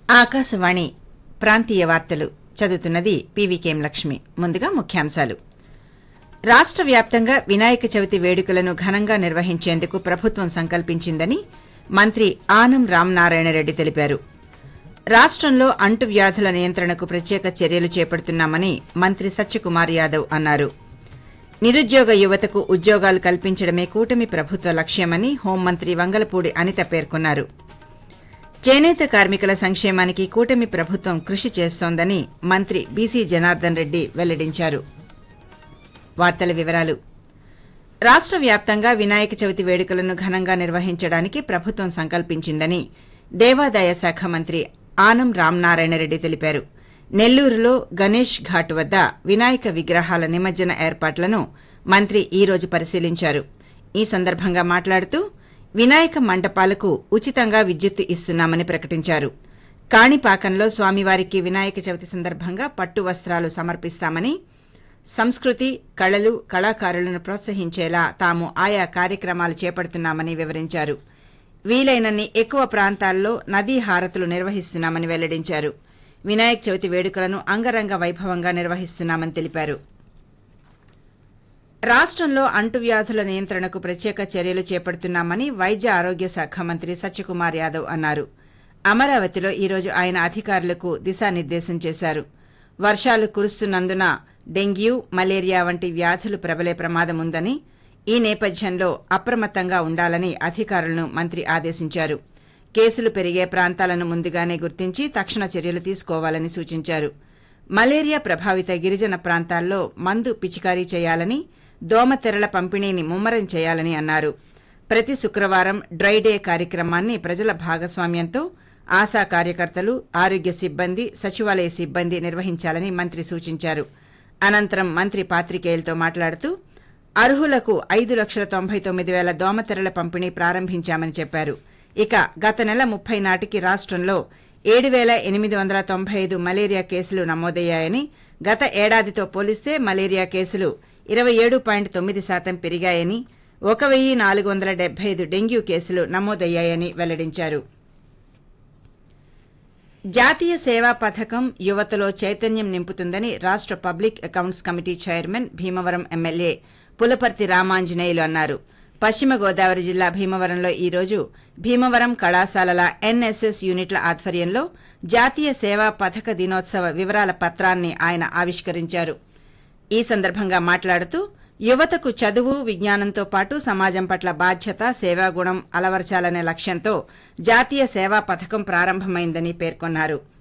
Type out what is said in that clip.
ఆకాశవాణి ప్రాంతీయ వార్తలు చదువుతున్నది పీవీకేం లక్ష్మి ముందుగా ముఖ్యాంశాలు రాష్ట వ్యాప్తంగా వినాయక చవితి వేడుకలను ఘనంగా నిర్వహించేందుకు ప్రభుత్వం సంకల్పించిందని మంత్రి ఆనం రామనారాయణరెడ్డి తెలిపారు రాష్టంలో అంటువ్యాధుల నియంత్రణకు ప్రత్యేక చర్యలు చేపడుతున్నామని మంత్రి సత్యకుమార్ యాదవ్ అన్నారు నిరుద్యోగ యువతకు ఉద్యోగాలు కల్పించడమే కూటమి ప్రభుత్వ లక్ష్యమని హోంమంత్రి వంగలపూడి అనిత పేర్కొన్నారు చేనేత కార్మికుల సంక్షేమానికి కూటమి ప్రభుత్వం కృషి చేస్తోందని మంత్రి బీసీ జనార్దన్ రెడ్డి వెల్లడించారు వార్తల వివరాలు రాష్ట వ్యాప్తంగా వినాయక చవితి వేడుకలను ఘనంగా నిర్వహించడానికి ప్రభుత్వం సంకల్పించిందని దేవాదాయ శాఖ మంత్రి ఆనం రామనారాయణరెడ్డి తెలిపారు నెల్లూరులో గణేష్ ఘాట్ వద్ద వినాయక విగ్రహాల నిమజ్జన ఏర్పాట్లను మంత్రి ఈ రోజు పరిశీలించారు ఈ సందర్భంగా మాట్లాడుతూ వినాయక మండపాలకు ఉచితంగా విద్యుత్తు ఇస్తున్నామని ప్రకటించారు కాణిపాకంలో స్వామివారికి వినాయక చవితి సందర్భంగా పట్టు వస్త్రాలు సమర్పిస్తామని సంస్కృతి కళలు కళాకారులను ప్రోత్సహించేలా తాము ఆయా కార్యక్రమాలు చేపడుతున్నామని వివరించారు వీలైనన్ని ఎక్కువ ప్రాంతాల్లో నదీ హారతులు నిర్వహిస్తున్నామని వెల్లడించారు వినాయక చవితి వేడుకలను అంగరంగ వైభవంగా నిర్వహిస్తున్నామని తెలిపారు రాష్టంలో అంటువ్యాధుల నియంత్రణకు ప్రత్యేక చర్యలు చేపడుతున్నామని వైద్య ఆరోగ్య శాఖ మంత్రి సత్యకుమార్ యాదవ్ అన్నారు అమరావతిలో ఈ రోజు ఆయన అధికారులకు దిశానిర్దేశం చేశారు వర్షాలు కురుస్తున్నందున డెంగ్యూ మలేరియా వంటి వ్యాధులు ప్రబలే ప్రమాదం ఉందని ఈ నేపథ్యంలో అప్రమత్తంగా ఉండాలని అధికారులను మంత్రి ఆదేశించారు కేసులు పెరిగే ప్రాంతాలను ముందుగానే గుర్తించి తక్షణ చర్యలు తీసుకోవాలని సూచించారు మలేరియా ప్రభావిత గిరిజన ప్రాంతాల్లో మందు పిచికారీ చేయాలని దోమతెరల పంపిణీని ముమ్మరం చేయాలని అన్నారు ప్రతి శుక్రవారం డ్రై డే కార్యక్రమాన్ని ప్రజల భాగస్వామ్యంతో ఆశా కార్యకర్తలు ఆరోగ్య సిబ్బంది సచివాలయ సిబ్బంది నిర్వహించాలని మంత్రి సూచించారు అనంతరం మంత్రి పాత్రికేయులతో మాట్లాడుతూ అర్హులకు ఐదు లక్షల తొంభై తొమ్మిది వేల దోమతెరల పంపిణీ ప్రారంభించామని చెప్పారు ఇక గత నెల ముప్పై నాటికి రాష్టంలో ఏడు వేల ఎనిమిది వందల తొంభై ఐదు మలేరియా కేసులు నమోదయ్యాయని గత ఏడాదితో పోలిస్తే మలేరియా కేసులు ఇరవై ఏడు పాయింట్ తొమ్మిది శాతం పెరిగాయని ఒక వెయ్యి నాలుగు వందల డెబ్బై ఐదు డెంగ్యూ కేసులు నమోదయ్యాయని వెల్లడించారు జాతీయ సేవా పథకం యువతలో చైతన్యం నింపుతుందని రాష్ట public accounts committee chairman Bhimavaram MLA Pulaparthi Ramanjaneyulu అన్నారు పశ్చిమ గోదావరి జిల్లా భీమవరంలో ఈ రోజు భీమవరం కళాశాలల ఎన్ఎస్ఎస్ యూనిట్ల ఆధ్వర్యంలో జాతీయ సేవా పథక దినోత్సవ వివరాల పత్రాన్ని ఆయన ఆవిష్కరించారు ఈ సందర్భంగా మాట్లాడుతూ యువతకు చదువు విజ్ఞానంతో పాటు సమాజం పట్ల బాధ్యత సేవాగుణం అలవర్చాలనే లక్ష్యంతో జాతీయ సేవా పథకం ప్రారంభమైందని పేర్కొన్నారు